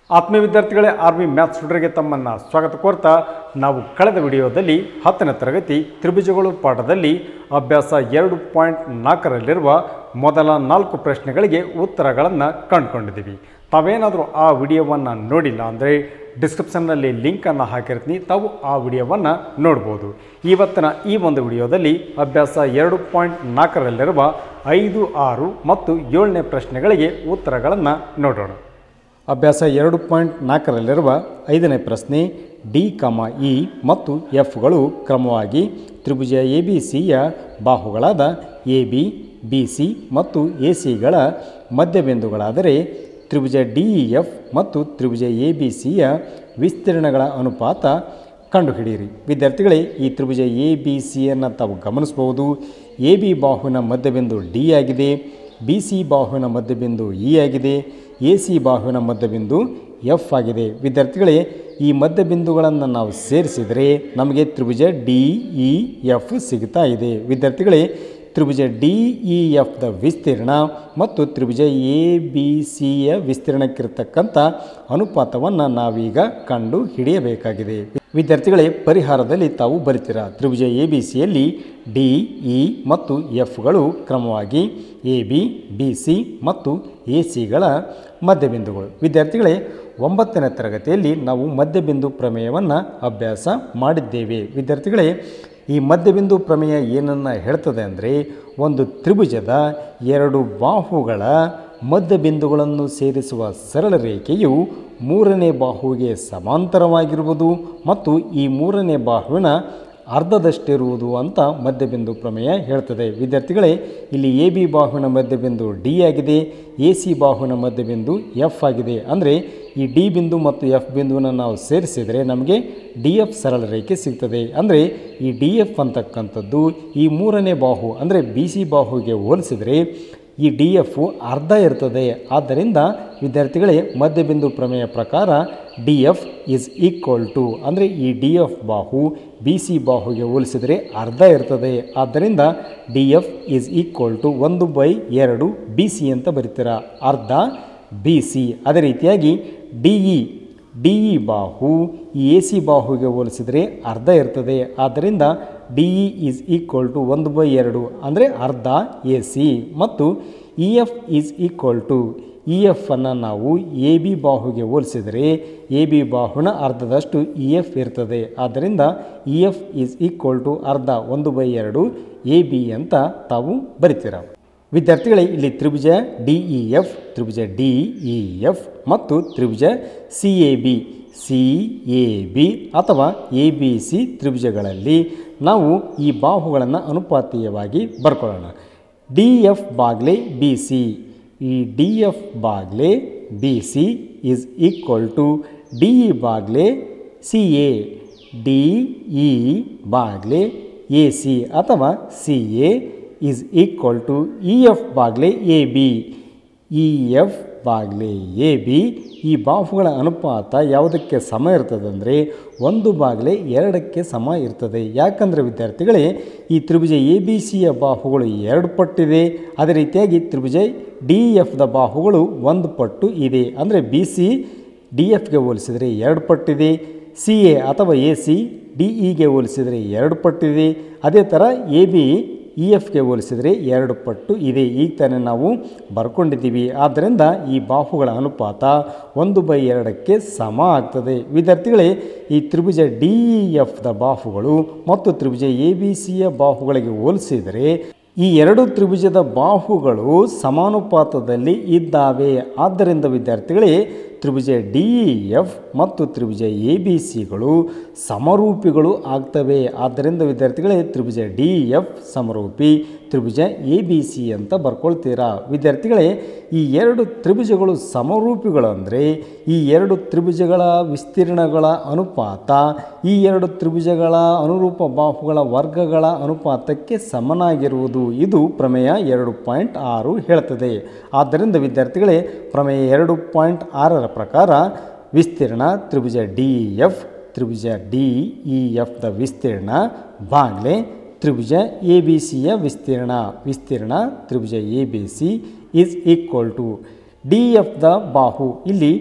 ಆತ್ಮೀಯ ವಿದ್ಯಾರ್ಥಿಗಳೇ R B maths ಸ್ಟುಡರ್ಗೆ ತಮ್ಮನ್ನು ಸ್ವಾಗತ ಕೋರ್ತಾ ನಾವು ಕಳೆದ ವಿಡಿಯೋದಲ್ಲಿ ಹತ್ತನೇ ತರಗತಿ ತ್ರಿಭುಜಗಳು ಪಾಠದಲ್ಲಿ ಅಭ್ಯಾಸ ಎರಡು ಪಾಯಿಂಟ್ ನಾಲ್ಕರಲ್ಲಿರುವ ಮೊದಲ ನಾಲ್ಕು ಪ್ರಶ್ನೆಗಳಿಗೆ ಉತ್ತರಗಳನ್ನು ಕಂಡುಕೊಂಡಿದ್ದೀವಿ ತಾವೇನಾದರೂ ಆ ವಿಡಿಯೋವನ್ನು ನೋಡಿಲ್ಲ ಅಂದರೆ ಡಿಸ್ಕ್ರಿಪ್ಷನ್ನಲ್ಲಿ ಲಿಂಕನ್ನು ಹಾಕಿರ್ತೀನಿ ತಾವು ಆ ವಿಡಿಯೋವನ್ನು ನೋಡ್ಬೋದು ಇವತ್ತಿನ ಈ ಒಂದು ವಿಡಿಯೋದಲ್ಲಿ ಅಭ್ಯಾಸ ಎರಡು ಪಾಯಿಂಟ್ ನಾಲ್ಕರಲ್ಲಿರುವ ಐದು ಆರು ಮತ್ತು ಏಳನೇ ಪ್ರಶ್ನೆಗಳಿಗೆ ಉತ್ತರಗಳನ್ನು ನೋಡೋಣ ಅಭ್ಯಾಸ ಎರಡು ಪಾಯಿಂಟ್ ನಾಲ್ಕರಲ್ಲಿರುವ ಐದನೇ ಪ್ರಶ್ನೆ ಡಿ ಕಮ ಇ ಮತ್ತು ಎಫ್ಗಳು ಕ್ರಮವಾಗಿ ತ್ರಿಭುಜ ಎ ಬಿ ಸಿಯ ಬಾಹುಗಳಾದ ಎ ಬಿ ಬಿ ಸಿ ಮತ್ತು ಎ ಸಿಗಳ ಮಧ್ಯಬಿಂದುಗಳಾದರೆ ತ್ರಿಭುಜ ಡಿ ಇ ಎಫ್ ಮತ್ತು ತ್ರಿಭುಜ ಎ ಬಿ ಸಿಯ ವಿಸ್ತೀರ್ಣಗಳ ಅನುಪಾತ ಕಂಡುಹಿಡಿಯಿರಿ ವಿದ್ಯಾರ್ಥಿಗಳೇ ಈ ತ್ರಿಭುಜ ಎ ಬಿ ಸಿಯನ್ನು ತಾವು ಗಮನಿಸಬಹುದು ಎ ಬಿ ಬಾಹುವಿನ ಮಧ್ಯಬಿಂದು ಡಿ ಆಗಿದೆ ಬಿ ಸಿ ಬಾಹುವಿನ ಮಧ್ಯಬಿಂದು ಇ ಆಗಿದೆ ಎ ಸಿ ಬಾಹುವಿನ ಮಧ್ಯಬಿಂದು ಎಫ್ ಆಗಿದೆ ವಿದ್ಯಾರ್ಥಿಗಳೇ ಈ ಮಧ್ಯಬಿಂದುಗಳನ್ನು ನಾವು ಸೇರಿಸಿದರೆ ನಮಗೆ ತ್ರಿಭುಜ ಡಿ ಇ ಎಫ್ ಸಿಗ್ತಾ ಇದೆ ವಿದ್ಯಾರ್ಥಿಗಳೇ ತ್ರಿಭುಜ ಡಿ ಇ ಎಫ್ ದ ವಿಸ್ತೀರ್ಣ ಮತ್ತು ತ್ರಿಭುಜ ಎ ಬಿ ಸಿಯ ವಿಸ್ತೀರ್ಣಕ್ಕಿರ್ತಕ್ಕಂಥ ಅನುಪಾತವನ್ನು ನಾವೀಗ ಕಂಡು ಹಿಡಿಯಬೇಕಾಗಿದೆ ವಿದ್ಯಾರ್ಥಿಗಳೇ ಪರಿಹಾರದಲ್ಲಿ ತಾವು ಬರಿತೀರಾ ತ್ರಿಭುಜ ಎ ಬಿ ಸಿಯಲ್ಲಿ ಡಿ ಇ ಮತ್ತು ಎಫ್ಗಳು ಕ್ರಮವಾಗಿ ಎ ಬಿ ಬಿ ಸಿ ಮತ್ತು ಎ ಸಿಗಳ ಮಧ್ಯಬಿಂದುಗಳು ವಿದ್ಯಾರ್ಥಿಗಳೇ ಒಂಬತ್ತನೇ ತರಗತಿಯಲ್ಲಿ ನಾವು ಮಧ್ಯಬಿಂದು ಪ್ರಮೇಯವನ್ನು ಅಭ್ಯಾಸ ಮಾಡಿದ್ದೇವೆ ವಿದ್ಯಾರ್ಥಿಗಳೇ ಈ ಮಧ್ಯಬಿಂದು ಪ್ರಮೇಯ ಏನನ್ನು ಹೇಳ್ತದೆ ಅಂದರೆ ಒಂದು ತ್ರಿಭುಜದ ಎರಡು ಬಾಹುಗಳ ಮಧ್ಯಬಿಂದುಗಳನ್ನು ಸೇರಿಸುವ ಸರಳ ರೇಖೆಯು ಮೂರನೇ ಬಾಹುವಿಗೆ ಸಮಾಂತರವಾಗಿರುವುದು ಮತ್ತು ಈ ಮೂರನೇ ಬಾಹುವಿನ ಅರ್ಧದಷ್ಟಿರುವುದು ಅಂತ ಮಧ್ಯಬಿಂದು ಪ್ರಮೇಯ ಹೇಳ್ತದೆ ವಿದ್ಯಾರ್ಥಿಗಳೇ ಇಲ್ಲಿ ಎ ಬಿ ಬಾಹುವಿನ ಮಧ್ಯಬಿಂದು ಡಿ ಆಗಿದೆ ಎ ಸಿ ಬಾಹುವಿನ ಮಧ್ಯಬಿಂದು ಎಫ್ ಆಗಿದೆ ಅಂದರೆ ಈ ಡಿ ಬಿಂದು ಮತ್ತು ಎಫ್ ಬಿಂದುವನ್ನು ನಾವು ಸೇರಿಸಿದರೆ ನಮಗೆ ಡಿ ಎಫ್ ಸರಳ ರೇಖೆ ಸಿಗ್ತದೆ ಅಂದರೆ ಈ ಡಿ ಎಫ್ ಅಂತಕ್ಕಂಥದ್ದು ಈ ಮೂರನೇ ಬಾಹು ಅಂದರೆ ಬಿ ಸಿ ಬಾಹುವಿಗೆ ಹೋಲಿಸಿದರೆ ಈ ಡಿ ಎಫ್ ಅರ್ಧ ಇರ್ತದೆ ಆದ್ದರಿಂದ ವಿದ್ಯಾರ್ಥಿಗಳೇ ಮಧ್ಯಬಿಂದು ಪ್ರಮೇಯ ಪ್ರಕಾರ D F is equal to ಅಂದರೆ ಈ ಡಿ ಎಫ್ ಬಾಹು ಬಿ ಸಿ ಬಾಹುಗೆ ಹೋಲಿಸಿದರೆ ಅರ್ಧ ಇರ್ತದೆ ಆದ್ದರಿಂದ D F is equal to ಒಂದು ಬೈ ಎರಡು ಬಿ ಸಿ ಅಂತ ಬರೀತೀರ ಅರ್ಧ ಬಿ ಸಿ ಅದೇ ರೀತಿಯಾಗಿ ಡಿ ಇ ಡಿ ಇ ಬಾಹು ಈ ಎ ಸಿ ಬಾಹುಗೆ ಹೋಲಿಸಿದರೆ ಅರ್ಧ ಇರ್ತದೆ ಆದ್ದರಿಂದ D E is equal to ಒಂದು ಬೈ ಎರಡು ಅಂದರೆ ಅರ್ಧ ಎ ಸಿ ಮತ್ತು E F is equal to E ಎಫನ್ನು ನಾವು ಎ ಬಿ ಬಾಹುಗೆ ಹೋಲಿಸಿದರೆ ಎ ಬಿ ಬಾಹುನ ಅರ್ಧದಷ್ಟು ಇ ಎಫ್ ಇರ್ತದೆ ಆದ್ದರಿಂದ E F is equal to ಅರ್ಧ ಒಂದು ಬೈ ಎರಡು ಎ ಬಿ ಅಂತ ತಾವು ಬರಿತೀರ ವಿದ್ಯಾರ್ಥಿಗಳೇ ಇಲ್ಲಿ ತ್ರಿಭುಜ ಡಿ ಇ ಎಫ್ ತ್ರಿಭುಜ ಡಿ ಇ ಎಫ್ ಮತ್ತು ತ್ರಿಭುಜ C A B C A B ಅಥವಾ ಎ ಬಿ ಸಿ ತ್ರಿಭುಜಗಳಲ್ಲಿ ನಾವು ಈ ಬಾಹುಗಳನ್ನು ಅನುಪಾತೀಯವಾಗಿ ಬರ್ಕೊಳ್ಳೋಣ ಡಿ ಎಫ್ ಬಾಗ್ಲೆ ಬಿ ಸಿ ಈ ಡಿ ಎಫ್ ಬಾಗ್ಲೆ B C is equal to D E ಬಾಗ್ಲೆ ಸಿ ಎ ಡಿ ಇ ಬಾಗ್ಲೆ ಎ ಸಿ ಅಥವಾ C A is equal to E F ಬಾಗ್ಲೆ ಎ ಬಿ ಇ ಎಫ್ ಬಾಗ್ಲೆ ಎ ಬಿ ಈ ಬಾಹುಗಳ ಅನುಪಾತ ಯಾವುದಕ್ಕೆ ಸಮ ಇರ್ತದೆ ಅಂದರೆ ಒಂದು ಬಾಗ್ಲೆ ಎರಡಕ್ಕೆ ಸಮ ಇರ್ತದೆ ಯಾಕಂದರೆ ವಿದ್ಯಾರ್ಥಿಗಳೇ ಈ ತ್ರಿಭುಜ ಎ ಬಿ ಸಿಯ ಬಾಹುಗಳು ಎರಡು ಪಟ್ಟಿದೆ ಅದೇ ರೀತಿಯಾಗಿ ತ್ರಿಭುಜ ಡಿ ಎಫ್ದ ಬಾಹುಗಳು ಒಂದು ಪಟ್ಟು ಇದೆ ಅಂದರೆ ಬಿ ಸಿ ಡಿ ಎಫ್ಗೆ ಹೋಲಿಸಿದರೆ ಎರಡು ಪಟ್ಟಿದೆ ಸಿ ಎ ಅಥವಾ ಎ ಸಿ ಡಿ ಇಗೆ ಹೋಲಿಸಿದರೆ ಎರಡು ಪಟ್ಟಿದೆ ಅದೇ ಥರ ಎ ಬಿ ಇ ಎಫ್ಗೆ ಹೋಲಿಸಿದರೆ ಎರಡು ಪಟ್ಟು ಇದೆ ಈಗ ತಾನೇ ನಾವು ಬರ್ಕೊಂಡಿದ್ದೀವಿ ಆದ್ದರಿಂದ ಈ ಬಾಹುಗಳ ಅನುಪಾತ ಒಂದು ಬೈ ಎರಡಕ್ಕೆ ಸಮ ಆಗ್ತದೆ ವಿದ್ಯಾರ್ಥಿಗಳೇ ಈ ತ್ರಿಭುಜ ಡಿ ಇ ಎಫ್ದ ಬಾಹುಗಳು ಮತ್ತು ತ್ರಿಭುಜ ಎ ಬಿ ಸಿಯ ಬಾಹುಗಳಿಗೆ ಹೋಲಿಸಿದರೆ ಈ ಎರಡು ತ್ರಿಭುಜದ ಬಾಹುಗಳು ಸಮಾನುಪಾತದಲ್ಲಿ ಇದ್ದಾವೆ ಆದ್ದರಿಂದ ವಿದ್ಯಾರ್ಥಿಗಳೇ ತ್ರಿಭುಜ ಡಿ ಇ ಎಫ್ ಮತ್ತು ತ್ರಿಭುಜ ಎ ಬಿ ಸಿಗಳು ಸಮರೂಪಿಗಳು ಆಗ್ತವೆ ಆದ್ದರಿಂದ ವಿದ್ಯಾರ್ಥಿಗಳೇ ತ್ರಿಭುಜ ಡಿ ಇ ಎಫ್ ಸಮರೂಪಿ ತ್ರಿಭುಜ ಎ ಬಿ ಸಿ ಅಂತ ಬರ್ಕೊಳ್ತೀರಾ ವಿದ್ಯಾರ್ಥಿಗಳೇ ಈ ಎರಡು ತ್ರಿಭುಜಗಳು ಸಮರೂಪಿಗಳು ಅಂದರೆ ಈ ಎರಡು ತ್ರಿಭುಜಗಳ ವಿಸ್ತೀರ್ಣಗಳ ಅನುಪಾತ ಈ ಎರಡು ತ್ರಿಭುಜಗಳ ಅನುರೂಪ ಬಾಹುಗಳ ವರ್ಗಗಳ ಅನುಪಾತಕ್ಕೆ ಸಮನಾಗಿರುವುದು ಇದು ಪ್ರಮೇಯ ಎರಡು ಪಾಯಿಂಟ್ ಆರು ಹೇಳ್ತದೆ ಆದ್ದರಿಂದ ವಿದ್ಯಾರ್ಥಿಗಳೇ ಪ್ರಮೇಯ ಎರಡು ಪಾಯಿಂಟ್ ಆರರ ಪ್ರಕಾರ ವಿಸ್ತೀರ್ಣ ತ್ರಿಭುಜ ಡಿ ಎಫ್ ತ್ರಿಭುಜ ಡಿ ಇ ಎಫ್ ದ ವಿಸ್ತೀರ್ಣ ಬಾಗ್ಲೆ ತ್ರಿಭುಜ ಎ ಬಿ ಸಿಯ ವಿಸ್ತೀರ್ಣ ವಿಸ್ತೀರ್ಣ ತ್ರಿಭುಜ A B C is equal to D F ದ ಬಾಹು ಇಲ್ಲಿ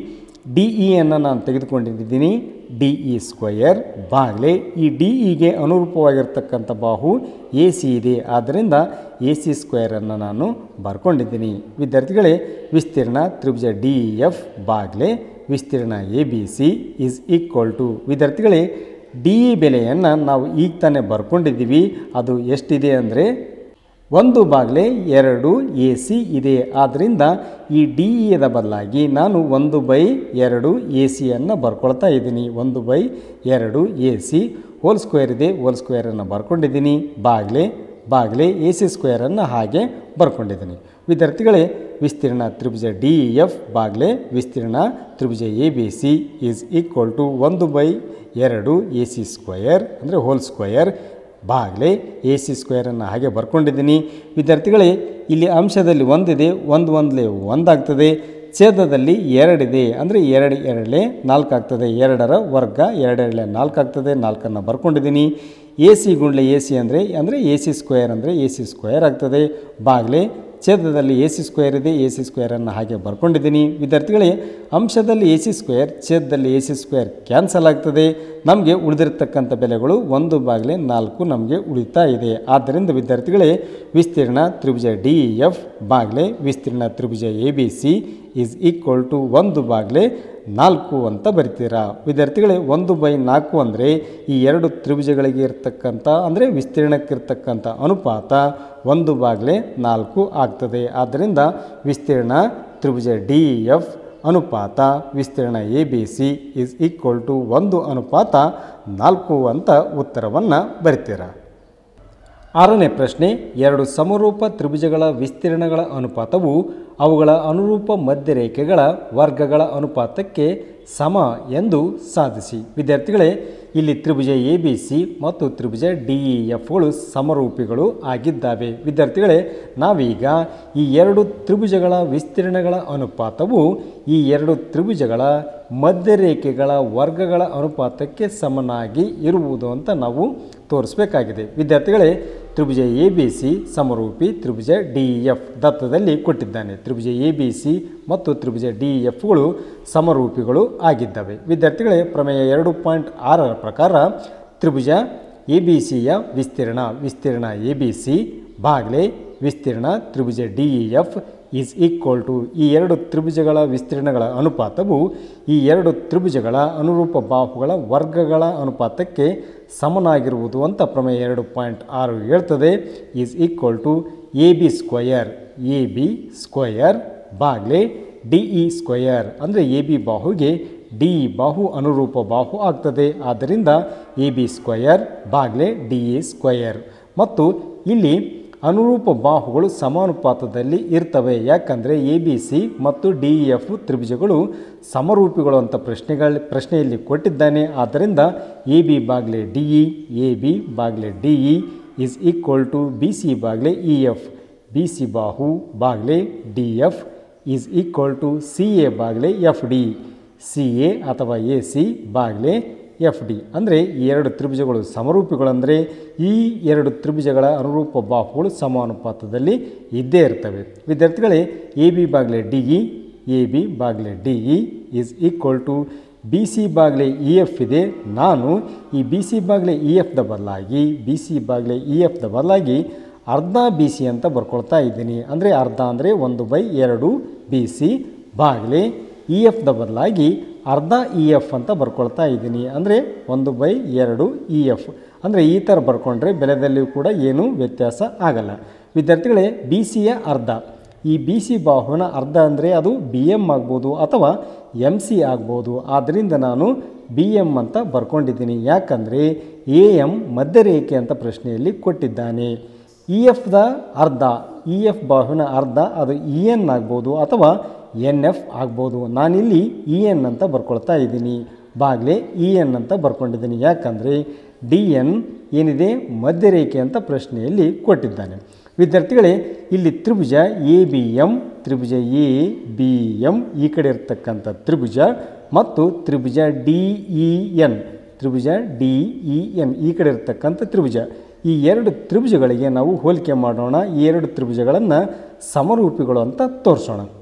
ಡಿ ಇಯನ್ನು ನಾನು ತೆಗೆದುಕೊಂಡಿದ್ದೀನಿ ಡಿ ಇ ಸ್ಕ್ವಯರ್ ಬಾಗಲೇ ಈ ಡಿ ಇಗೆ ಅನುರೂಪವಾಗಿರ್ತಕ್ಕಂಥ ಬಾಹು ಎ ಸಿ ಇದೆ ಆದ್ದರಿಂದ ಎ ಸಿ ಸ್ಕ್ವಯರನ್ನು ನಾನು ಬರ್ಕೊಂಡಿದ್ದೀನಿ ವಿದ್ಯಾರ್ಥಿಗಳೇ ವಿಸ್ತೀರ್ಣ ತ್ರಿಭುಜ ಡಿ ಎಫ್ ಬಾಗಲೇ ವಿಸ್ತೀರ್ಣ A B C is equal to ವಿದ್ಯಾರ್ಥಿಗಳೇ ಡಿ ಇ ಬೆಲೆಯನ್ನು ನಾವು ಈಗ ತಾನೇ ಬರ್ಕೊಂಡಿದ್ದೀವಿ ಅದು ಎಷ್ಟಿದೆ ಅಂದರೆ ಒಂದು ಬಾಗಿಲೆ ಎರಡು ಎ ಸಿ ಇದೆ ಆದ್ದರಿಂದ ಈ ಡಿ ಇದ ಬದಲಾಗಿ ನಾನು ಒಂದು ಬೈ ಎರಡು ಎ ಸಿಯನ್ನು ಬರ್ಕೊಳ್ತಾ ಇದ್ದೀನಿ ಒಂದು ಬೈ ಎರಡು ಎ ಸಿ ಹೋಲ್ ಸ್ಕ್ವೇರ್ ಇದೆ ಹೋಲ್ ಸ್ಕ್ವೇರನ್ನು ಬರ್ಕೊಂಡಿದ್ದೀನಿ ಬಾಗಿಲೆ ಬಾಗಿಲೆ ಎ ಸಿ ಸ್ಕ್ವೇರನ್ನು ಹಾಗೆ ಬರ್ಕೊಂಡಿದ್ದೀನಿ ವಿದ್ಯಾರ್ಥಿಗಳೇ ವಿಸ್ತೀರ್ಣ ತ್ರಿಭುಜ ಡಿ ಎಫ್ ಬಾಗಿಲೆ ವಿಸ್ತೀರ್ಣ ತ್ರಿಭುಜ A B C is equal to ಒಂದು ಬೈ ಎರಡು ಎ ಸಿ ಸ್ಕ್ವಯರ್ ಅಂದರೆ ಹೋಲ್ ಸ್ಕ್ವಯರ್ ಬಾಗಲೇ ಎ ಸಿ ಸ್ಕ್ವೇರನ್ನು ಹಾಗೆ ಬರ್ಕೊಂಡಿದ್ದೀನಿ ವಿದ್ಯಾರ್ಥಿಗಳೇ ಇಲ್ಲಿ ಅಂಶದಲ್ಲಿ ಒಂದಿದೆ ಒಂದು ಒಂದಲೇ ಒಂದಾಗ್ತದೆ ಛೇದದಲ್ಲಿ ಎರಡಿದೆ ಅಂದರೆ ಎರಡು ಎರಡಲೆ ನಾಲ್ಕು ಆಗ್ತದೆ ಎರಡರ ವರ್ಗ ಎರಡೆರಡಲೆ ನಾಲ್ಕು ಆಗ್ತದೆ ನಾಲ್ಕನ್ನು ಬರ್ಕೊಂಡಿದ್ದೀನಿ ಎ ಸಿ ಗುಂಡ್ಲೆ ಎ ಸಿ ಅಂದರೆ ಅಂದರೆ ಎ ಸಿ ಸ್ಕ್ವೇರ್ ಅಂದರೆ ಎ ಸಿ ಸ್ಕ್ವೇರ್ ಆಗ್ತದೆ ಬಾಗಲೇ ಛೇದದಲ್ಲಿ ಎ ಸಿ ಸ್ಕ್ವೇರ್ ಇದೆ ಎ ಸಿ ಸ್ಕ್ವೇರನ್ನು ಹಾಗೆ ಬರ್ಕೊಂಡಿದ್ದೀನಿ ವಿದ್ಯಾರ್ಥಿಗಳೇ ಅಂಶದಲ್ಲಿ ಎ ಸಿ ಸ್ಕ್ವೇರ್ ಛೇದದಲ್ಲಿ ಎ ಸಿ ಸ್ಕ್ವೇರ್ ಕ್ಯಾನ್ಸಲ್ ಆಗ್ತದೆ ನಮಗೆ ಉಳಿದಿರ್ತಕ್ಕಂಥ ಬೆಲೆಗಳು ಒಂದು ಬಾಗಿಲೆ ನಾಲ್ಕು ನಮಗೆ ಉಳಿತಾ ಇದೆ ಆದ್ದರಿಂದ ವಿದ್ಯಾರ್ಥಿಗಳೇ ವಿಸ್ತೀರ್ಣ ತ್ರಿಭುಜ ಡಿ ಎಫ್ ಬಾಗಿಲೆ ವಿಸ್ತೀರ್ಣ ತ್ರಿಭುಜ A B C is equal to ಒಂದು ಬಾಗಿಲೆ ನಾಲ್ಕು ಅಂತ ಬರಿತೀರಾ ವಿದ್ಯಾರ್ಥಿಗಳೇ ಒಂದು ಬೈ ನಾಲ್ಕು ಅಂದರೆ ಈ ಎರಡು ತ್ರಿಭುಜಗಳಿಗೆ ಇರ್ತಕ್ಕಂಥ ಅಂದರೆ ವಿಸ್ತೀರ್ಣಕ್ಕಿರ್ತಕ್ಕಂಥ ಅನುಪಾತ ಒಂದು ಬಾಗಿಲೆ ನಾಲ್ಕು ಆಗ್ತದೆ ಆದ್ದರಿಂದ ವಿಸ್ತೀರ್ಣ ತ್ರಿಭುಜ ಡಿ ಎಫ್ ಅನುಪಾತ ವಿಸ್ತೀರ್ಣ A B C is equal to ಒಂದು ಅನುಪಾತ ನಾಲ್ಕು ಅಂತ ಉತ್ತರವನ್ನು ಬರಿತೀರಾ ಆರನೇ ಪ್ರಶ್ನೆ ಎರಡು ಸಮರೂಪ ತ್ರಿಭುಜಗಳ ವಿಸ್ತೀರ್ಣಗಳ ಅನುಪಾತವು ಅವುಗಳ ಅನುರೂಪ ಮಧ್ಯರೇಖೆಗಳ ವರ್ಗಗಳ ಅನುಪಾತಕ್ಕೆ ಸಮ ಎಂದು ಸಾಧಿಸಿ ವಿದ್ಯಾರ್ಥಿಗಳೇ ಇಲ್ಲಿ ತ್ರಿಭುಜ ಎ ಬಿ ಸಿ ಮತ್ತು ತ್ರಿಭುಜ ಡಿ ಇ ಎಫ್ಗಳು ಸಮರೂಪಿಗಳು ಆಗಿದ್ದಾವೆ ವಿದ್ಯಾರ್ಥಿಗಳೇ ನಾವೀಗ ಈ ಎರಡು ತ್ರಿಭುಜಗಳ ವಿಸ್ತೀರ್ಣಗಳ ಅನುಪಾತವು ಈ ಎರಡು ತ್ರಿಭುಜಗಳ ಮಧ್ಯರೇಖೆಗಳ ವರ್ಗಗಳ ಅನುಪಾತಕ್ಕೆ ಸಮನಾಗಿ ಇರುವುದು ಅಂತ ನಾವು ತೋರಿಸಬೇಕಾಗಿದೆ ವಿದ್ಯಾರ್ಥಿಗಳೇ ತ್ರಿಭುಜ ಎ ಬಿ ಸಿ ಸಮರೂಪಿ ತ್ರಿಭುಜ ಡಿ ಎಫ್ ದತ್ತದಲ್ಲಿ ಕೊಟ್ಟಿದ್ದಾನೆ ತ್ರಿಭುಜ ಎ ಬಿ ಸಿ ಮತ್ತು ತ್ರಿಭುಜ ಡಿ ಎಫ್ಗಳು ಸಮರೂಪಿಗಳು ಆಗಿದ್ದಾವೆ ವಿದ್ಯಾರ್ಥಿಗಳೇ ಪ್ರಮೇಯ ಎರಡು ಪಾಯಿಂಟ್ ಆರರ ಪ್ರಕಾರ ತ್ರಿಭುಜ ಎ ಬಿ ಸಿಯ ವಿಸ್ತೀರ್ಣ ವಿಸ್ತೀರ್ಣ ಎ ಬಿ ಸಿ ಬಾಗ್ಲೆ ವಿಸ್ತೀರ್ಣ ತ್ರಿಭುಜ D E F is equal to ಈ ಎರಡು ತ್ರಿಭುಜಗಳ ವಿಸ್ತೀರ್ಣಗಳ ಅನುಪಾತವು ಈ ಎರಡು ತ್ರಿಭುಜಗಳ ಅನುರೂಪ ಬಾಹುಗಳ ವರ್ಗಗಳ ಅನುಪಾತಕ್ಕೆ ಸಮನಾಗಿರುವುದು ಅಂತ ಪ್ರಮೇಯ ಎರಡು ಪಾಯಿಂಟ್ ಆರು ಹೇಳ್ತದೆ is equal to A B square A B square ಬಾಗ್ಲೆ ಡಿ ಇ ಸ್ಕ್ವಯರ್ ಅಂದರೆ ಎ ಬಿ ಬಾಹುಗೆ ಡಿ ಇ ಬಾಹು ಅನುರೂಪ ಬಾಹು ಆಗ್ತದೆ ಆದ್ದರಿಂದ ಎ ಬಿ ಸ್ಕ್ವಯರ್ ಬಾಗ್ಲೆ ಡಿ ಇ ಸ್ಕ್ವಯರ್ ಮತ್ತು ಇಲ್ಲಿ ಅನುರೂಪ ಬಾಹುಗಳು ಸಮಾನುಪಾತದಲ್ಲಿ ಇರ್ತವೆ ಯಾಕಂದರೆ ಎ ಬಿ ಸಿ ಮತ್ತು ಡಿ ಇ ಎಫ್ ತ್ರಿಭುಜಗಳು ಸಮರೂಪಿಗಳು ಅಂತ ಪ್ರಶ್ನೆಗಳ ಪ್ರಶ್ನೆಯಲ್ಲಿ ಕೊಟ್ಟಿದ್ದಾನೆ ಆದ್ದರಿಂದ ಎ ಬಿ ಬಾಗ್ಲೆ ಡಿ ಇ ಎ ಬಿ ಬಾಗ್ಲೆ D E is equal to B C ಬಾಗ್ಲೆ ಇ ಎಫ್ ಬಿ ಸಿ ಬಾಹು ಬಾಗ್ಲೆ D F is equal to C A ಬಾಗ್ಲೆ ಎಫ್ ಡಿ ಸಿ ಎ ಅಥವಾ ಎ ಸಿ ಬಾಗ್ಲೆ ಎಫ್ ಡಿ ಅಂದರೆ ಈ ಎರಡು ತ್ರಿಭುಜಗಳು ಸಮರೂಪಿಗಳಂದರೆ ಈ ಎರಡು ತ್ರಿಭುಜಗಳ ಅನುರೂಪ ಬಾಹುಗಳು ಸಮಾನುಪಾತದಲ್ಲಿ ಇದ್ದೇ ಇರ್ತವೆ ವಿದ್ಯಾರ್ಥಿಗಳೇ ಎ ಬಿ ಬಾಗ್ಲೆ ಡಿ ಇ ಎ ಬಿ ಬಾಗ್ಲೆ D E is equal to B C ಬಾಗ್ಲೆ ಇ ಎಫ್ ಇದೆ ನಾನು ಈ ಬಿ ಸಿ ಬಾಗ್ಲೆ ಇ ಎಫ್ದ ಬದಲಾಗಿ ಬಿ ಸಿ ಬಾಗ್ಲೆ ಇ ಎಫ್ದ ಬದಲಾಗಿ ಅರ್ಧ ಬಿ ಸಿ ಅಂತ ಬರ್ಕೊಳ್ತಾ ಇದ್ದೀನಿ ಅಂದರೆ ಅರ್ಧ ಅಂದರೆ ಒಂದು ಬೈ ಎರಡು ಬಿ ಸಿ ಬಾಗ್ಲೆ ಇ ಎಫ್ದ ಬದಲಾಗಿ ಅರ್ಧ ಇ ಎಫ್ ಅಂತ ಬರ್ಕೊಳ್ತಾ ಇದ್ದೀನಿ ಅಂದರೆ ಒಂದು ಬೈ ಎರಡು ಇ ಎಫ್ ಅಂದರೆ ಈ ಥರ ಬರ್ಕೊಂಡ್ರೆ ಬೆಲೆದಲ್ಲಿಯೂ ಕೂಡ ಏನೂ ವ್ಯತ್ಯಾಸ ಆಗಲ್ಲ ವಿದ್ಯಾರ್ಥಿಗಳೇ ಬಿ ಸಿಯ ಅರ್ಧ ಈ ಬಿ ಸಿ ಬಾಹುವಿನ ಅರ್ಧ ಅಂದರೆ ಅದು ಬಿ ಎಮ್ ಆಗ್ಬೋದು ಅಥವಾ ಎಮ್ ಸಿ ಆಗ್ಬೋದು ಆದ್ದರಿಂದ ನಾನು ಬಿ ಎಮ್ ಅಂತ ಬರ್ಕೊಂಡಿದ್ದೀನಿ ಯಾಕಂದರೆ ಎ ಎಮ್ ಮಧ್ಯರೇಖೆ ಅಂತ ಪ್ರಶ್ನೆಯಲ್ಲಿ ಕೊಟ್ಟಿದ್ದಾನೆ ಇ ಎಫ್ದ ಅರ್ಧ ಇ ಎಫ್ ಬಾಹುವಿನ ಅರ್ಧ ಅದು ಇ ಎನ್ ಆಗ್ಬೋದು ಅಥವಾ ಎನ್ ಎಫ್ ಆಗ್ಬೋದು ನಾನಿಲ್ಲಿ ಇ ಎನ್ ಅಂತ ಬರ್ಕೊಳ್ತಾ ಇದ್ದೀನಿ ಬಾಗ್ಲೆ ಇ ಎನ್ ಅಂತ ಬರ್ಕೊಂಡಿದ್ದೀನಿ ಯಾಕಂದರೆ ಡಿ ಎನ್ ಏನಿದೆ ಮಧ್ಯರೇಖೆ ಅಂತ ಪ್ರಶ್ನೆಯಲ್ಲಿ ಕೊಟ್ಟಿದ್ದಾನೆ ವಿದ್ಯಾರ್ಥಿಗಳೇ ಇಲ್ಲಿ ತ್ರಿಭುಜ ಎ ಬಿ ಎಮ್ ತ್ರಿಭುಜ ಎ ಬಿ ಎಮ್ ಈ ಕಡೆ ಇರ್ತಕ್ಕಂಥ ತ್ರಿಭುಜ ಮತ್ತು ತ್ರಿಭುಜ ಡಿ ಇ ಎನ್ ತ್ರಿಭುಜ ಡಿ ಇ ಎನ್ ಈ ಕಡೆ ಇರ್ತಕ್ಕಂಥ ತ್ರಿಭುಜ ಈ ಎರಡು ತ್ರಿಭುಜಗಳಿಗೆ ನಾವು ಹೋಲಿಕೆ ಮಾಡೋಣ ಈ ಎರಡು ತ್ರಿಭುಜಗಳನ್ನು ಸಮರೂಪಿಗಳು ಅಂತ ತೋರಿಸೋಣ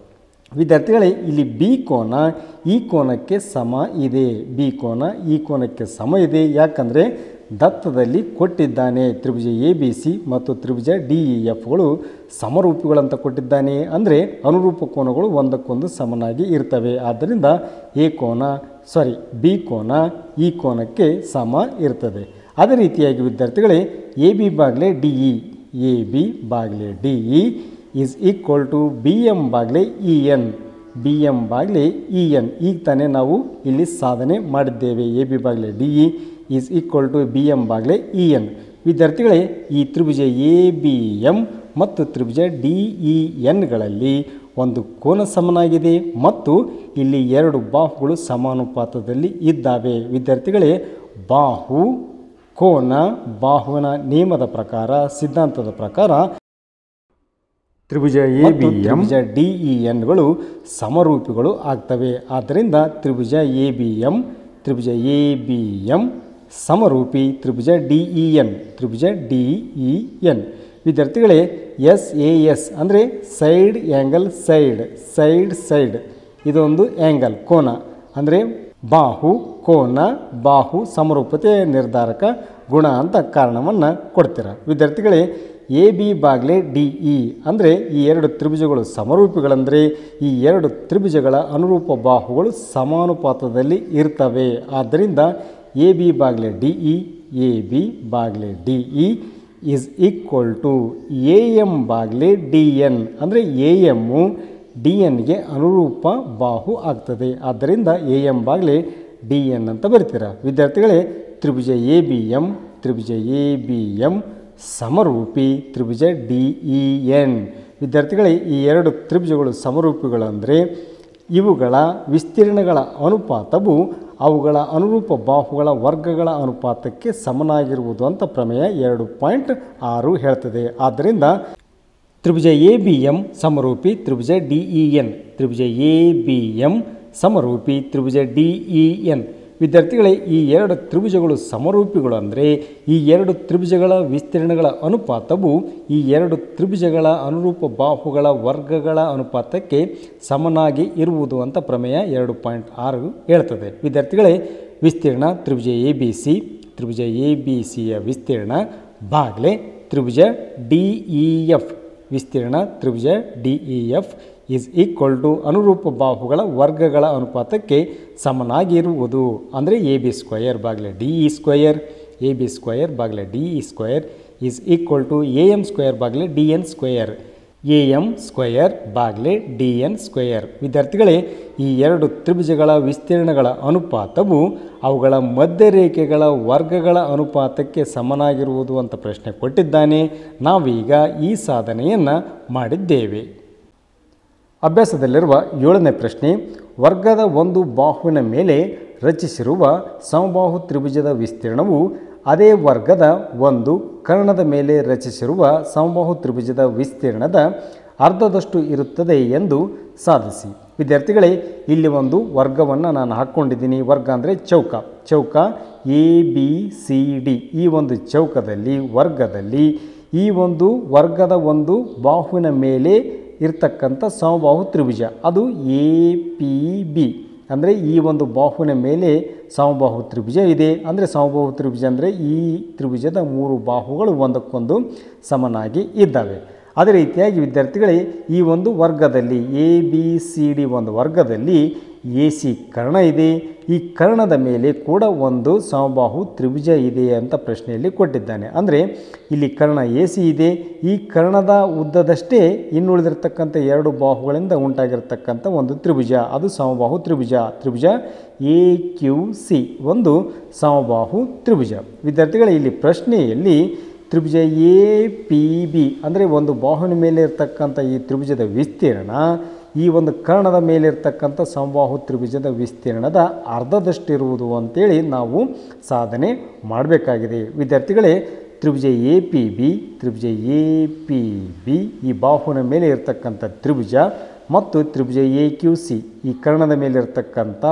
ವಿದ್ಯಾರ್ಥಿಗಳೇ ಇಲ್ಲಿ ಬಿ ಕೋನ ಈ ಕೋನಕ್ಕೆ ಸಮ ಇದೆ ಬಿ ಕೋನ ಈ ಕೋನಕ್ಕೆ ಸಮ ಇದೆ ಯಾಕಂದರೆ ದತ್ತದಲ್ಲಿ ಕೊಟ್ಟಿದ್ದಾನೆ ತ್ರಿಭುಜ ಎ ಬಿ ಸಿ ಮತ್ತು ತ್ರಿಭುಜ ಡಿ ಇ ಎಫ್ಗಳು ಸಮರೂಪಿಗಳಂತ ಕೊಟ್ಟಿದ್ದಾನೆ ಅಂದರೆ ಅನುರೂಪ ಕೋನಗಳು ಒಂದಕ್ಕೊಂದು ಸಮನಾಗಿ ಇರ್ತವೆ ಆದ್ದರಿಂದ ಎ ಕೋನ ಸಾರಿ ಬಿ ಕೋನ ಈ ಕೋನಕ್ಕೆ ಸಮ ಇರ್ತದೆ ಅದೇ ರೀತಿಯಾಗಿ ವಿದ್ಯಾರ್ಥಿಗಳೇ ಎ ಬಿ ಬಾಗಿಲೆ ಡಿ ಇ ಎ ಬಿ ಬಾಗಿಲೆ D E is equal to B M ಬಾಗಿಲೆ ಇ ಎನ್ ಬಿ ಎಮ್ ಬಾಗಿಲೆ ಇ ಎನ್ ಈಗ ತಾನೇ ನಾವು ಇಲ್ಲಿ ಸಾಧನೆ ಮಾಡಿದ್ದೇವೆ ಎ ಬಿ ಬಾಗಿಲೆ D E is equal to B M ಬಾಗಿಲೆ ಇ ಎನ್ ವಿದ್ಯಾರ್ಥಿಗಳೇ ಈ ತ್ರಿಭುಜ ಎ ಬಿ ಎಮ್ ಮತ್ತು ತ್ರಿಭುಜ ಡಿ ಇ ಎನ್ಗಳಲ್ಲಿ ಒಂದು ಕೋನ ಸಮನಾಗಿದೆ ಮತ್ತು ಇಲ್ಲಿ ಎರಡು ಬಾಹುಗಳು ಸಮಾನುಪಾತದಲ್ಲಿ ಇದ್ದಾವೆ ವಿದ್ಯಾರ್ಥಿಗಳೇ ಬಾಹು ಕೋನ ಬಾಹುವಿನ ನಿಯಮದ ಪ್ರಕಾರ ಸಿದ್ಧಾಂತದ ಪ್ರಕಾರ ತ್ರಿಭುಜ ಎ ಬಿ ತ್ರಿಭುಜ ಡಿ ಇ ಎನ್ಗಳು ಸಮರೂಪಿಗಳು ಆಗ್ತವೆ ಆದ್ದರಿಂದ ತ್ರಿಭುಜ ಎ ಬಿ ಎಂ ತ್ರಿಭುಜ ಎ ಬಿ ಎಂ ಸಮರೂಪಿ ತ್ರಿಭುಜ ಡಿ ಇ ಎನ್ ತ್ರಿಭುಜ ಡಿ ಇ ಎನ್ ವಿದ್ಯಾರ್ಥಿಗಳೇ ಎಸ್ ಎ ಎಸ್ ಅಂದರೆ side angle side side side ಇದೊಂದು ಆ್ಯಂಗಲ್ ಕೋನ ಅಂದರೆ ಬಾಹು ಕೋನ ಬಾಹು ಸಮರೂಪತೆ ನಿರ್ಧಾರಕ ಗುಣ ಅಂತ ಕಾರಣವನ್ನು ಕೊಡ್ತೀರ ವಿದ್ಯಾರ್ಥಿಗಳೇ ಎ ಬಿ ಬಾಗ್ಲೆ ಡಿ ಇ ಅಂದರೆ ಈ ಎರಡು ತ್ರಿಭುಜಗಳು ಸಮರೂಪಿಗಳಂದರೆ ಈ ಎರಡು ತ್ರಿಭುಜಗಳ ಅನುರೂಪ ಬಾಹುಗಳು ಸಮಾನುಪಾತದಲ್ಲಿ ಇರ್ತವೆ ಆದ್ದರಿಂದ ಎ ಬಿ ಬಾಗ್ಲೆ ಡಿ ಇ ಎ ಬಿ ಬಾಗ್ಲೆ D E is equal to A M ಬಾಗ್ಲೆ ಡಿ ಎನ್ ಅಂದರೆ ಎ ಎಮ್ಮು ಡಿ ಎನ್ಗೆ ಅನುರೂಪ ಬಾಹು ಆಗ್ತದೆ ಆದ್ದರಿಂದ ಎ ಎಮ್ ಬಾಗ್ಲೆ ಡಿ ಎನ್ ಅಂತ ಬರಿತೀರ ವಿದ್ಯಾರ್ಥಿಗಳೇ ತ್ರಿಭುಜ ಎ ಬಿ ಎಮ್ ತ್ರಿಭುಜ ಎ ಬಿ ಎಮ್ ಸಮರೂಪಿ ತ್ರಿಭುಜ ಡಿ ಇ ಎನ್ ವಿದ್ಯಾರ್ಥಿಗಳೇ ಈ ಎರಡು ತ್ರಿಭುಜಗಳು ಸಮರೂಪಿಗಳಂದರೆ ಇವುಗಳ ವಿಸ್ತೀರ್ಣಗಳ ಅನುಪಾತವು ಅವುಗಳ ಅನುರೂಪ ಬಾಹುಗಳ ವರ್ಗಗಳ ಅನುಪಾತಕ್ಕೆ ಸಮನಾಗಿರುವುದು ಅಂತ ಪ್ರಮೇಯ ಎರಡು ಪಾಯಿಂಟ್ ಆರು ಹೇಳ್ತದೆ ಆದ್ದರಿಂದ ತ್ರಿಭುಜ ಎ ಬಿ ಎಂ ಸಮರೂಪಿ ತ್ರಿಭುಜ ಡಿ ಇ ಎನ್ ತ್ರಿಭುಜ ಎ ಬಿ ಎಂ ಸಮರೂಪಿ ತ್ರಿಭುಜ ಡಿ ಇ ಎನ್ ವಿದ್ಯಾರ್ಥಿಗಳೇ ಈ ಎರಡು ತ್ರಿಭುಜಗಳು ಸಮರೂಪಿಗಳು ಅಂದರೆ ಈ ಎರಡು ತ್ರಿಭುಜಗಳ ವಿಸ್ತೀರ್ಣಗಳ ಅನುಪಾತವು ಈ ಎರಡು ತ್ರಿಭುಜಗಳ ಅನುರೂಪ ಬಾಹುಗಳ ವರ್ಗಗಳ ಅನುಪಾತಕ್ಕೆ ಸಮನಾಗಿ ಇರುವುದು ಅಂತ ಪ್ರಮೇಯ ಎರಡು ಪಾಯಿಂಟ್ ಆರು ಹೇಳ್ತದೆ ವಿದ್ಯಾರ್ಥಿಗಳೇ ವಿಸ್ತೀರ್ಣ ತ್ರಿಭುಜ ಎ ಬಿ ಸಿ ತ್ರಿಭುಜ ಎ ಬಿ ಸಿಯ ವಿಸ್ತೀರ್ಣ ಬಾಗ್ಲೆ ತ್ರಿಭುಜ ಡಿ ಇ ಎಫ್ ವಿಸ್ತೀರ್ಣ ತ್ರಿಭುಜ D E F is equal to ಅನುರೂಪ ಬಾಹುಗಳ ವರ್ಗಗಳ ಅನುಪಾತಕ್ಕೆ ಸಮನಾಗಿರುವುದು ಅಂದರೆ ಎ ಬಿ ಸ್ಕ್ವಯರ್ ಬಾಗಿಲೆ D E square A B square ಬಾಗಿಲೆ D E square is equal to A M square ಬಾಗಿಲೆ D N square A M square ಬಾಗಿಲೆ ಡಿ ಎನ್ ಸ್ಕ್ವಯರ್ ವಿದ್ಯಾರ್ಥಿಗಳೇ ಈ ಎರಡು ತ್ರಿಭುಜಗಳ ವಿಸ್ತೀರ್ಣಗಳ ಅನುಪಾತವು ಅವುಗಳ ಮಧ್ಯರೇಖೆಗಳ ವರ್ಗಗಳ ಅನುಪಾತಕ್ಕೆ ಸಮನಾಗಿರುವುದು ಅಂತ ಪ್ರಶ್ನೆ ಕೊಟ್ಟಿದ್ದಾನೆ ನಾವೀಗ ಈ ಸಾಧನೆಯನ್ನು ಮಾಡಿದ್ದೇವೆ ಅಭ್ಯಾಸದಲ್ಲಿರುವ ಏಳನೇ ಪ್ರಶ್ನೆ ವರ್ಗದ ಒಂದು ಬಾಹುವಿನ ಮೇಲೆ ರಚಿಸಿರುವ ಸಮಬಾಹು ತ್ರಿಭುಜದ ವಿಸ್ತೀರ್ಣವು ಅದೇ ವರ್ಗದ ಒಂದು ಕರ್ಣದ ಮೇಲೆ ರಚಿಸಿರುವ ಸಮಬಾಹು ತ್ರಿಭುಜದ ವಿಸ್ತೀರ್ಣದ ಅರ್ಧದಷ್ಟು ಇರುತ್ತದೆ ಎಂದು ಸಾಧಿಸಿ ವಿದ್ಯಾರ್ಥಿಗಳೇ ಇಲ್ಲಿ ಒಂದು ವರ್ಗವನ್ನು ನಾನು ಹಾಕ್ಕೊಂಡಿದ್ದೀನಿ ವರ್ಗ ಅಂದರೆ ಚೌಕ ಚೌಕ ಎ ಬಿ ಸಿ ಡಿ ಈ ಒಂದು ಚೌಕದಲ್ಲಿ ವರ್ಗದಲ್ಲಿ ಈ ಒಂದು ವರ್ಗದ ಒಂದು ಬಾಹುವಿನ ಮೇಲೆ ಇರ್ತಕ್ಕಂಥ ಸಮಬಾಹು ತ್ರಿಭುಜ ಅದು ಎ ಪಿ ಬಿ ಅಂದರೆ ಈ ಒಂದು ಬಾಹುವಿನ ಮೇಲೆ ಸಮಬಾಹು ತ್ರಿಭುಜ ಇದೆ ಅಂದರೆ ಸಮಬಾಹು ತ್ರಿಭುಜ ಅಂದರೆ ಈ ತ್ರಿಭುಜದ ಮೂರು ಬಾಹುಗಳು ಒಂದಕ್ಕೊಂದು ಸಮನಾಗಿ ಇದ್ದಾವೆ ಅದೇ ರೀತಿಯಾಗಿ ವಿದ್ಯಾರ್ಥಿಗಳೇ ಈ ಒಂದು ವರ್ಗದಲ್ಲಿ ಎ ಬಿ ಸಿ ಡಿ ಒಂದು ವರ್ಗದಲ್ಲಿ ಎ ಸಿ ಕರ್ಣ ಇದೆ ಈ ಕರ್ಣದ ಮೇಲೆ ಕೂಡ ಒಂದು ಸಮಬಾಹು ತ್ರಿಭುಜ ಇದೆ ಅಂತ ಪ್ರಶ್ನೆಯಲ್ಲಿ ಕೊಟ್ಟಿದ್ದಾನೆ ಅಂದರೆ ಇಲ್ಲಿ ಕರ್ಣ ಎ ಸಿ ಇದೆ ಈ ಕರ್ಣದ ಉದ್ದದಷ್ಟೇ ಇನ್ನುಳಿದಿರ್ತಕ್ಕಂಥ ಎರಡು ಬಾಹುಗಳಿಂದ ಉಂಟಾಗಿರ್ತಕ್ಕಂಥ ಒಂದು ತ್ರಿಭುಜ ಅದು ಸಮಬಾಹು ತ್ರಿಭುಜ ತ್ರಿಭುಜ ಎ ಕ್ಯೂ ಸಿ ಒಂದು ಸಮಬಾಹು ತ್ರಿಭುಜ ವಿದ್ಯಾರ್ಥಿಗಳ ಇಲ್ಲಿ ಪ್ರಶ್ನೆಯಲ್ಲಿ ತ್ರಿಭುಜ ಎ ಪಿ ಬಿ ಅಂದರೆ ಒಂದು ಬಾಹುವಿನ ಮೇಲೆ ಇರ್ತಕ್ಕಂಥ ಈ ತ್ರಿಭುಜದ ವಿಸ್ತೀರ್ಣ ಈ ಒಂದು ಕರ್ಣದ ಮೇಲಿರ್ತಕ್ಕಂಥ ಸಮಬಾಹು ತ್ರಿಭುಜದ ವಿಸ್ತೀರ್ಣದ ಅರ್ಧದಷ್ಟಿರುವುದು ಅಂತೇಳಿ ನಾವು ಸಾಧನೆ ಮಾಡಬೇಕಾಗಿದೆ ವಿದ್ಯಾರ್ಥಿಗಳೇ ತ್ರಿಭುಜ ಎ ಪಿ ಬಿ ತ್ರಿಭುಜ ಎ ಪಿ ಬಿ ಈ ಬಾಹುವಿನ ಮೇಲೆ ಇರ್ತಕ್ಕಂಥ ತ್ರಿಭುಜ ಮತ್ತು ತ್ರಿಭುಜ ಎ ಕ್ಯೂ ಸಿ ಈ ಕರ್ಣದ ಮೇಲಿರ್ತಕ್ಕಂಥ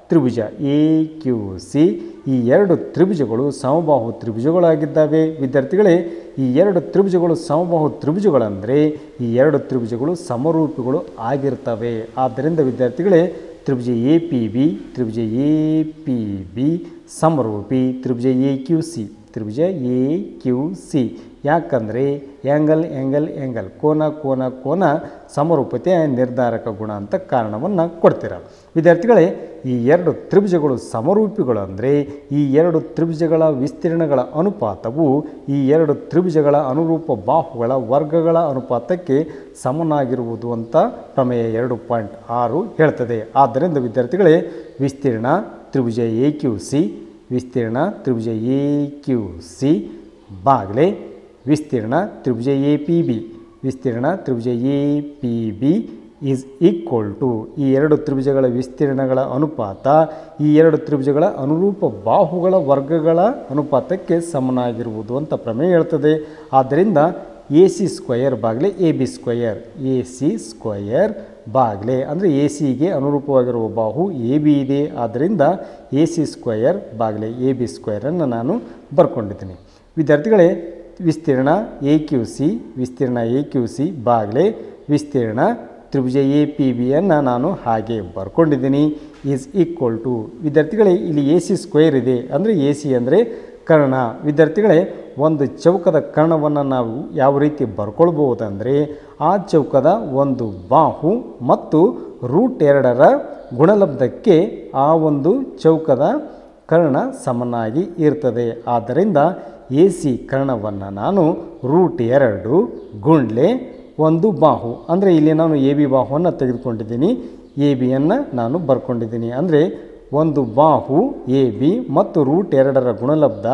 ತ್ರಿಭುಜ ಎ ಕ್ಯೂ ಸಿ ಈ ಎರಡು ತ್ರಿಭುಜಗಳು ಸಮಬಾಹು ತ್ರಿಭುಜಗಳಾಗಿದ್ದಾವೆ ವಿದ್ಯಾರ್ಥಿಗಳೇ ಈ ಎರಡು ತ್ರಿಭುಜಗಳು ಸಮಬಾಹು ತ್ರಿಭುಜಗಳಂದರೆ ಈ ಎರಡು ತ್ರಿಭುಜಗಳು ಸಮರೂಪಿಗಳು ಆಗಿರ್ತವೆ ಆದ್ದರಿಂದ ವಿದ್ಯಾರ್ಥಿಗಳೇ ತ್ರಿಭುಜ ಎ ಪಿ ಬಿ ತ್ರಿಭುಜ ಎ ಪಿ ಬಿ ಸಮರೂಪಿ ತ್ರಿಭುಜ ಎ ಕ್ಯೂ ಸಿ ತ್ರಿಭುಜ ಎ ಕ್ಯೂ ಸಿ ಯಾಕಂದರೆ ಆ್ಯಂಗಲ್ ಆ್ಯಂಗಲ್ ಆ್ಯಂಗಲ್ ಕೋನ ಕೋನ ಕೋನ ಸಮರೂಪತೆಯ ನಿರ್ಧಾರಕ ಗುಣ ಅಂತ ಕಾರಣವನ್ನು ಕೊಡ್ತೀರ ವಿದ್ಯಾರ್ಥಿಗಳೇ ಈ ಎರಡು ತ್ರಿಭುಜಗಳು ಸಮರೂಪಿಗಳು ಅಂದರೆ ಈ ಎರಡು ತ್ರಿಭುಜಗಳ ವಿಸ್ತೀರ್ಣಗಳ ಅನುಪಾತವು ಈ ಎರಡು ತ್ರಿಭುಜಗಳ ಅನುರೂಪ ಬಾಹುಗಳ ವರ್ಗಗಳ ಅನುಪಾತಕ್ಕೆ ಸಮನಾಗಿರುವುದು ಅಂತ ಪ್ರಮೇಯ ಎರಡು ಪಾಯಿಂಟ್ ಆರು ಹೇಳ್ತದೆ ಆದ್ದರಿಂದ ವಿದ್ಯಾರ್ಥಿಗಳೇ ವಿಸ್ತೀರ್ಣ ತ್ರಿಭುಜ ಎ ಕ್ಯೂ ಸಿ ವಿಸ್ತೀರ್ಣ ತ್ರಿಭುಜ ಎ ಕ್ಯೂ ಸಿ ಬಾಗ್ಲೆ ವಿಸ್ತೀರ್ಣ ತ್ರಿಭುಜ ಎ ಪಿ ಬಿ ವಿಸ್ತೀರ್ಣ ತ್ರಿಭುಜ A P B is equal to ಈ ಎರಡು ತ್ರಿಭುಜಗಳ ವಿಸ್ತೀರ್ಣಗಳ ಅನುಪಾತ ಈ ಎರಡು ತ್ರಿಭುಜಗಳ ಅನುರೂಪ ಬಾಹುಗಳ ವರ್ಗಗಳ ಅನುಪಾತಕ್ಕೆ ಸಮನಾಗಿರುವುದು ಅಂತ ಪ್ರಮೇಯ ಹೇಳ್ತದೆ ಆದ್ದರಿಂದ ಎ ಸಿ ಸ್ಕ್ವಯರ್ ಬಾಗಿಲೆ A B square A C square ಬಾಗಿಲೆ ಅಂದರೆ ಎ ಸಿಗೆ ಅನುರೂಪವಾಗಿರುವ ಬಾಹು ಎ ಬಿ ಇದೆ ಆದ್ದರಿಂದ ಎ ಸಿ ಸ್ಕ್ವಯರ್ ಬಾಗಿಲೆ ಎ ಬಿ ಸ್ಕ್ವಯರನ್ನು ನಾನು ಬರ್ಕೊಂಡಿದ್ದೀನಿ ವಿದ್ಯಾರ್ಥಿಗಳೇ ವಿಸ್ತೀರ್ಣ ಎ ಕ್ಯೂ ಸಿ ವಿಸ್ತೀರ್ಣ ಎ ಕ್ಯೂ ಸಿ ಬಾಗಿಲೆ ವಿಸ್ತೀರ್ಣ ತ್ರಿಭುಜ ಎ ಪಿ ಬಿಯನ್ನು ನಾನು ಹಾಗೆ ಬರ್ಕೊಂಡಿದ್ದೀನಿ ಈಸ್ ಈಕ್ವಲ್ ಟು ವಿದ್ಯಾರ್ಥಿಗಳೇ ಇಲ್ಲಿ ಎ ಸಿ ಸ್ಕ್ವೇರ್ ಇದೆ ಅಂದರೆ ಎ ಸಿ ಅಂದರೆ ಕರ್ಣ ವಿದ್ಯಾರ್ಥಿಗಳೇ ಒಂದು ಚೌಕದ ಕರ್ಣವನ್ನು ನಾವು ಯಾವ ರೀತಿ ಬರ್ಕೊಳ್ಬಹುದಂದರೆ ಆ ಚೌಕದ ಒಂದು ಬಾಹು ಮತ್ತು ರೂಟ್ ಎರಡರ ಗುಣಲಬ್ಧಕ್ಕೆ ಆ ಒಂದು ಚೌಕದ ಕರ್ಣ ಸಮನಾಗಿ ಇರ್ತದೆ ಆದ್ದರಿಂದ ಎ ಸಿ ಕರ್ಣವನ್ನು ನಾನು ರೂಟ್ ಎರಡು ಗುಂಡ್ಲೆ ಒಂದು ಬಾಹು ಅಂದರೆ ಇಲ್ಲಿ ನಾನು ಎ ಬಿ ಬಾಹುವನ್ನು ತೆಗೆದುಕೊಂಡಿದ್ದೀನಿ ಎ ಬಿಯನ್ನು ನಾನು ಬರ್ಕೊಂಡಿದ್ದೀನಿ ಅಂದರೆ ಒಂದು ಬಾಹು ಎ ಬಿ ಮತ್ತು ರೂಟ್ ಎರಡರ ಗುಣಲಬ್ಧ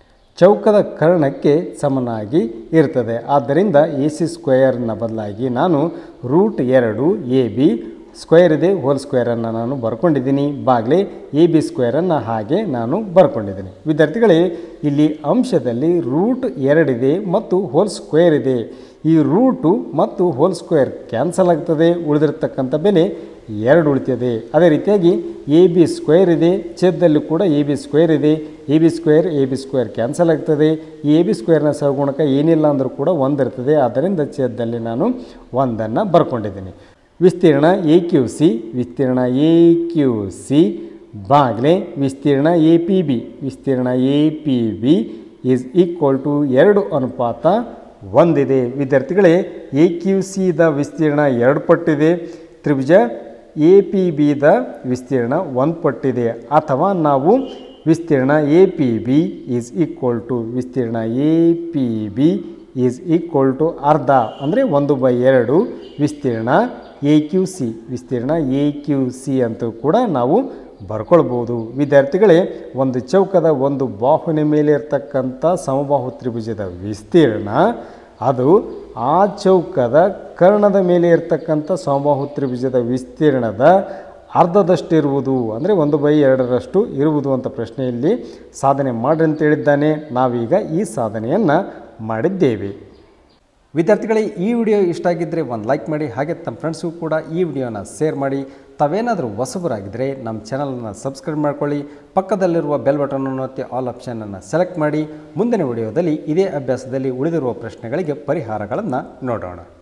ಚೌಕದ ಕರ್ಣಕ್ಕೆ ಸಮನಾಗಿ ಇರ್ತದೆ ಆದ್ದರಿಂದ ಎ ಸಿ ಸ್ಕ್ವೇರ್ನ ಬದಲಾಗಿ ನಾನು ರೂಟ್ ಎರಡು ಎ ಬಿ ಸ್ಕ್ವೇರ್ ಇದೆ ಹೋಲ್ ಸ್ಕ್ವೇರನ್ನು ನಾನು ಬರ್ಕೊಂಡಿದ್ದೀನಿ ಬಾಗಿಲೆ ಎ ಬಿ ಸ್ಕ್ವೇರನ್ನು ಹಾಗೆ ನಾನು ಬರ್ಕೊಂಡಿದ್ದೀನಿ ವಿದ್ಯಾರ್ಥಿಗಳೇ ಇಲ್ಲಿ ಅಂಶದಲ್ಲಿ ರೂಟ್ ಎರಡಿದೆ ಮತ್ತು ಹೋಲ್ ಸ್ಕ್ವೇರ್ ಇದೆ ಈ ರೂಟು ಮತ್ತು ಹೋಲ್ ಸ್ಕ್ವೇರ್ ಕ್ಯಾನ್ಸಲ್ ಆಗ್ತದೆ ಉಳಿದಿರ್ತಕ್ಕಂಥ ಬೆಲೆ ಎರಡು ಉಳಿತದೆ ಅದೇ ರೀತಿಯಾಗಿ ಎ ಬಿ ಸ್ಕ್ವೇರ್ ಇದೆ ಛೇದದಲ್ಲಿ ಕೂಡ ಎ ಬಿ ಸ್ಕ್ವೇರ್ ಇದೆ A B square A B square cancel ಆಗ್ತದೆ ಈ ಎ ಬಿ ಸ್ಕ್ವೇರ್ನ ಸಹಗುಣಕ ಏನಿಲ್ಲ ಅಂದರೂ ಕೂಡ ಒಂದಿರ್ತದೆ ಆದ್ದರಿಂದ ಛೇದದಲ್ಲಿ ನಾನು ಒಂದನ್ನು ಬರ್ಕೊಂಡಿದ್ದೀನಿ ವಿಸ್ತೀರ್ಣ ಎ ಕ್ಯೂ ಸಿ ವಿಸ್ತೀರ್ಣ ಎ ಕ್ಯೂ ಸಿ ಬಾಗ್ಲೆ ವಿಸ್ತೀರ್ಣ ಎ ಪಿ ಬಿ ವಿಸ್ತೀರ್ಣ A P B is equal to ಎರಡು ಅನುಪಾತ ಒಂದಿದೆ ವಿದ್ಯಾರ್ಥಿಗಳೇ ಎ ಕ್ಯೂ ಸಿದ ವಿಸ್ತೀರ್ಣ ಎರಡು ಪಟ್ಟಿದೆ ತ್ರಿಭುಜ ಎ ಪಿ ಬಿದ ವಿಸ್ತೀರ್ಣ ಒಂದು ಪಟ್ಟಿದೆ ಅಥವಾ ನಾವು ವಿಸ್ತೀರ್ಣ A P B is equal to ವಿಸ್ತೀರ್ಣ A P B is equal to ಅರ್ಧ ಅಂದರೆ ಒಂದು ಬೈ ಎರಡು ವಿಸ್ತೀರ್ಣ ಎ ಕ್ಯೂ ಸಿ ವಿಸ್ತೀರ್ಣ ಎ ಕ್ಯೂ ಸಿ ಅಂತೂ ಕೂಡ ನಾವು ಬರ್ಕೊಳ್ಬೋದು ವಿದ್ಯಾರ್ಥಿಗಳೇ ಒಂದು ಚೌಕದ ಒಂದು ಬಾಹುವಿನ ಮೇಲೆ ಇರ್ತಕ್ಕಂಥ ಸಮಬಾಹು ತ್ರಿಭುಜದ ವಿಸ್ತೀರ್ಣ ಅದು ಆ ಚೌಕದ ಕರ್ಣದ ಮೇಲೆ ಇರ್ತಕ್ಕಂಥ ಸಮಬಾಹು ತ್ರಿಭುಜದ ವಿಸ್ತೀರ್ಣದ ಅರ್ಧದಷ್ಟಿರುವುದು ಅಂದರೆ ಒಂದು ಬೈ ಎರಡರಷ್ಟು ಇರುವುದು ಅಂತ ಪ್ರಶ್ನೆಯಲ್ಲಿ ಸಾಧನೆ ಮಾಡ್ರಿ ಅಂತ ಹೇಳಿದ್ದಾನೆ ನಾವೀಗ ಈ ಸಾಧನೆಯನ್ನು ಮಾಡಿದ್ದೇವೆ ವಿದ್ಯಾರ್ಥಿಗಳೇ ಈ ವಿಡಿಯೋ ಇಷ್ಟ ಆಗಿದ್ದರೆ ಒಂದು ಲೈಕ್ ಮಾಡಿ ಹಾಗೆ ತಮ್ಮ ಫ್ರೆಂಡ್ಸ್ಗೂ ಕೂಡ ಈ ವಿಡಿಯೋನ ಶೇರ್ ಮಾಡಿ ತಾವೇನಾದರೂ ಹೊಸಬರಾಗಿದ್ದರೆ ನಮ್ಮ ಚಾನಲನ್ನು ಸಬ್ಸ್ಕ್ರೈಬ್ ಮಾಡ್ಕೊಳ್ಳಿ ಪಕ್ಕದಲ್ಲಿರುವ ಬೆಲ್ ಬಟನನ್ನು ಒತ್ತಿ ಆಲ್ ಆಪ್ಷನನ್ನು ಸೆಲೆಕ್ಟ್ ಮಾಡಿ ಮುಂದಿನ ವಿಡಿಯೋದಲ್ಲಿ ಇದೇ ಅಭ್ಯಾಸದಲ್ಲಿ ಉಳಿದಿರುವ ಪ್ರಶ್ನೆಗಳಿಗೆ ಪರಿಹಾರಗಳನ್ನು ನೋಡೋಣ